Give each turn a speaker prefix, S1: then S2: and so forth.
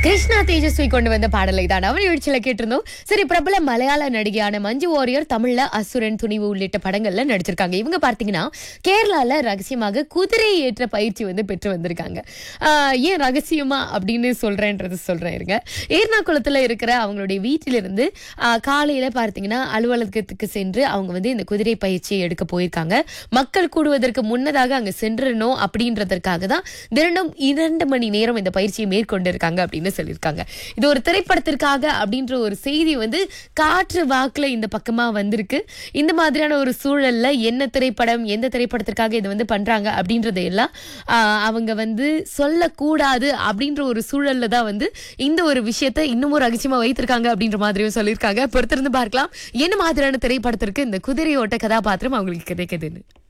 S1: கிருஷ்ணா தேஜஸ்வி கொண்டு வந்த பாடலை தான் அவர் எழுச்சியில கேட்டிருந்தோம் சரி பிரபல மலையாள நடிகையான மஞ்சு வாரியர் தமிழ்ல அசுரன் துணிவு உள்ளிட்ட படங்கள்ல நடிச்சிருக்காங்க இவங்க பார்த்தீங்கன்னா கேரளால ரகசியமாக குதிரை ஏற்ற பயிற்சி வந்து பெற்று வந்திருக்காங்க ஆஹ் ஏன் ரகசியமா அப்படின்னு சொல்றேன்றது சொல்றேன் இருங்க ஏர்ணாகுளத்துல இருக்கிற அவங்களுடைய வீட்டிலிருந்து ஆஹ் காலையில பார்த்தீங்கன்னா அலுவலகத்துக்கு சென்று அவங்க வந்து இந்த குதிரை பயிற்சியை எடுக்க போயிருக்காங்க மக்கள் கூடுவதற்கு முன்னதாக அங்க சென்றணும் அப்படின்றதற்காக தான் தினமும் இரண்டு மணி நேரம் இந்த பயிற்சியை மேற்கொண்டிருக்காங்க அப்படின்னு சொல்லியிருக்காங்க இது ஒரு திரைப்படத்திற்காக அப்படின்ற ஒரு செய்தி வந்து காற்று வாக்குல இந்த பக்கமா வந்திருக்கு இந்த மாதிரியான ஒரு சூழல்ல என்ன திரைப்படம் எந்த திரைப்படத்திற்காக இதை வந்து பண்றாங்க அப்படின்றதை எல்லாம் ஆஹ், அவங்க வந்து சொல்லக்கூடாது அப்படின்ற ஒரு சூழல்ல தான் வந்து இந்த ஒரு விஷயத்தை இன்னும் ஒரு ரகசியமா வைத்திருக்காங்க அப்படின்ற மாதிரியும் சொல்லியிருக்காங்க பொறுத்திருந்து பார்க்கலாம் என்ன மாதிரியான திரைப்படத்திற்கு இந்த குதிரையோட்ட கதாபாத்திரம் அவங்களுக்கு கிடைக்குதுன்னு